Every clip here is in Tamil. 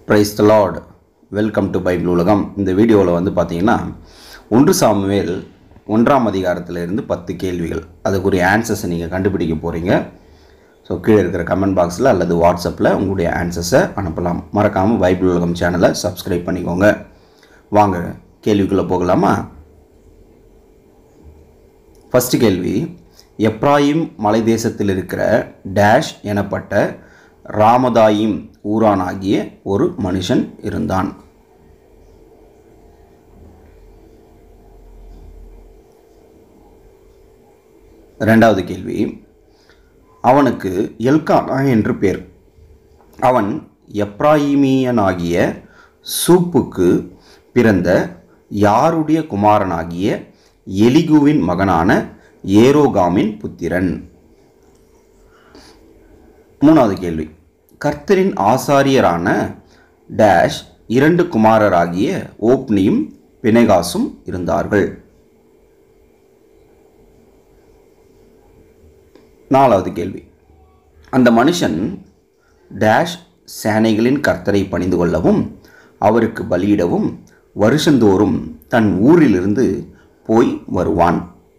price the Lord welcome to Bible உலகம் இந்த வீடியோவில் வந்து பார்த்தீங்கன்னா ஒன்று சாமுவேல் ஒன்றாம் அதிகாரத்தில் இருந்து பத்து கேள்விகள் அதுக்குரிய ஆன்சர்ஸை நீங்கள் கண்டுபிடிக்க போகிறீங்க ஸோ கீழே இருக்கிற கமெண்ட் பாக்ஸில் அல்லது வாட்ஸ்அப்பில் உங்களுடைய ஆன்சர்ஸை அனுப்பலாம் மறக்காமல் பைபிள் உலகம் சேனலை சப்ஸ்கிரைப் பண்ணிக்கோங்க வாங்க கேள்விக்குள்ளே போகலாமா ஃபர்ஸ்ட் கேள்வி எப்ராயிம் மலை தேசத்தில் இருக்கிற டேஷ் எனப்பட்ட ராமதாயிம் ஊரானாகிய ஒரு மனுஷன் இருந்தான் ரெண்டாவது கேள்வி அவனுக்கு எல்கானா என்று பேர் அவன் எப்ராயிமியனாகிய சூப்புக்கு பிறந்த யாருடைய குமாரனாகிய எலிகுவின் மகனான ஏரோகாமின் புத்திரன் மூணாவது கேள்வி கர்த்தரின் ஆசாரியரான டேஷ் இரண்டு குமாரராகிய ஓப்னியும் பினெகாசும் இருந்தார்கள் நாலாவது கேள்வி அந்த மனுஷன் டேஷ் சேனைகளின் கர்த்தரை பணிந்து கொள்ளவும் அவருக்கு பலியிடவும் வருஷந்தோறும் தன் ஊரிலிருந்து போய் வருவான்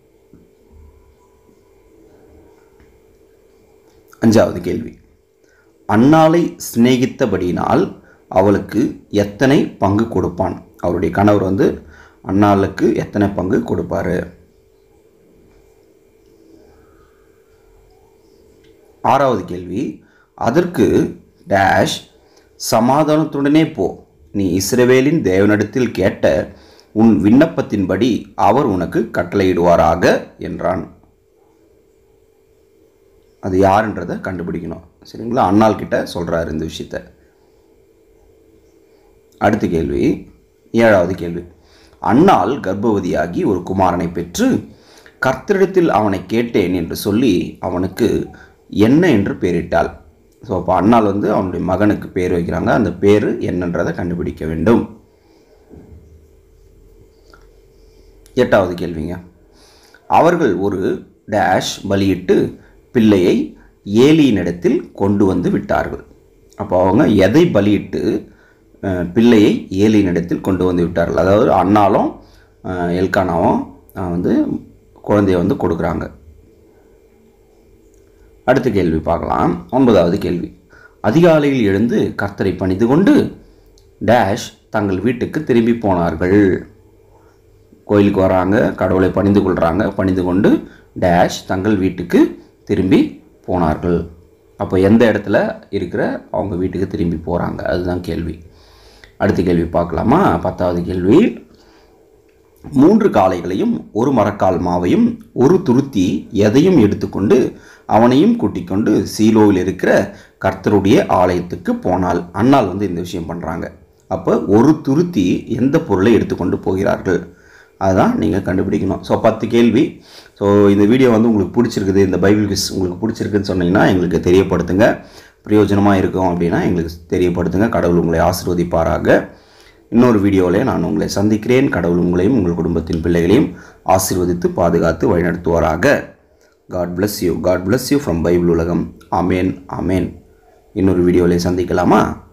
அஞ்சாவது கேள்வி அன்னாளை சிநேகித்தபடியினால் அவளுக்கு எத்தனை பங்கு கொடுப்பான் அவருடைய கணவர் வந்து அன்னாளுக்கு எத்தனை பங்கு கொடுப்பாரு ஆறாவது கேள்வி அதற்கு டேஷ் சமாதானத்துடனே போ நீ இஸ்ரவேலின் தேவனிடத்தில் கேட்ட உன் விண்ணப்பத்தின்படி அவர் உனக்கு கட்டளையிடுவாராக என்றான் அது யாருன்றதை கண்டுபிடிக்கணும் சரிங்களா அண்ணாள் கிட்ட சொல்கிறாரு இந்த விஷயத்த அடுத்த கேள்வி ஏழாவது கேள்வி அன்னாள் கர்ப்பவதியாகி ஒரு குமாரனை பெற்று கர்த்தரிடத்தில் அவனை கேட்டேன் என்று சொல்லி அவனுக்கு என்ன என்று பெயரிட்டாள் ஸோ அப்போ அண்ணாள் வந்து அவனுடைய மகனுக்கு பேர் வைக்கிறாங்க அந்த பேர் என்னன்றதை கண்டுபிடிக்க வேண்டும் எட்டாவது கேள்விங்க அவர்கள் ஒரு டேஷ் பலியிட்டு பிள்ளையை ஏலியினிடத்தில் கொண்டு வந்து விட்டார்கள் அப்போ அவங்க எதை பலியிட்டு அஹ், பிள்ளையை ஏலியினிடத்தில் கொண்டு வந்து விட்டார்கள் அதாவது அண்ணாலும் அஹ், எல்கானாவும் அஹ், வந்து குழந்தைய வந்து கொடுக்குறாங்க அடுத்த கேள்வி பார்க்கலாம் ஒன்பதாவது கேள்வி அதிகாலையில் எழுந்து கர்த்தரை பணிந்து கொண்டு டேஷ் தங்கள் வீட்டுக்கு திரும்பி போனார்கள் கோயிலுக்கு வராங்க கடவுளை பணிந்து கொள்கிறாங்க பணிந்து கொண்டு டேஷ் தங்கள் வீட்டுக்கு திரும்பி போனார்கள் அப்போ எந்த இடத்துல இருக்கிற அவங்க வீட்டுக்கு திரும்பி போகிறாங்க அதுதான் கேள்வி அடுத்த கேள்வி பார்க்கலாமா பத்தாவது கேள்வி மூன்று காளைகளையும் ஒரு மரக்கால் மாவையும் ஒரு துருத்தி எதையும் எடுத்துக்கொண்டு அவனையும் கூட்டிக் கொண்டு சீலோவில் இருக்கிற கர்த்தருடைய ஆலயத்துக்கு போனாள் அன்னாள் வந்து இந்த விஷயம் பண்ணுறாங்க அப்போ ஒரு துருத்தி எந்த பொருளை எடுத்துக்கொண்டு போகிறார்கள் அதுதான் நீங்கள் கண்டுபிடிக்கணும் ஸோ பத்து கேள்வி ஸோ இந்த வீடியோ வந்து உங்களுக்கு பிடிச்சிருக்குது இந்த பைபிள் கிஸ் உங்களுக்கு பிடிச்சிருக்குன்னு சொன்னீங்கன்னா எங்களுக்கு தெரியப்படுத்துங்க பிரயோஜனமாக இருக்கும் அப்படின்னா எங்களுக்கு தெரியப்படுத்துங்க கடவுள் உங்களை ஆசீர்வதிப்பாராக இன்னொரு வீடியோவிலே நான் உங்களை சந்திக்கிறேன் கடவுள் உங்களையும் உங்கள் குடும்பத்தின் பிள்ளைகளையும் ஆசீர்வதித்து பாதுகாத்து வழிநடத்துவாராக God bless you God bless you from Bible உலகம் ஆமேன் ஆமேன் இன்னொரு வீடியோவிலே சந்திக்கலாமா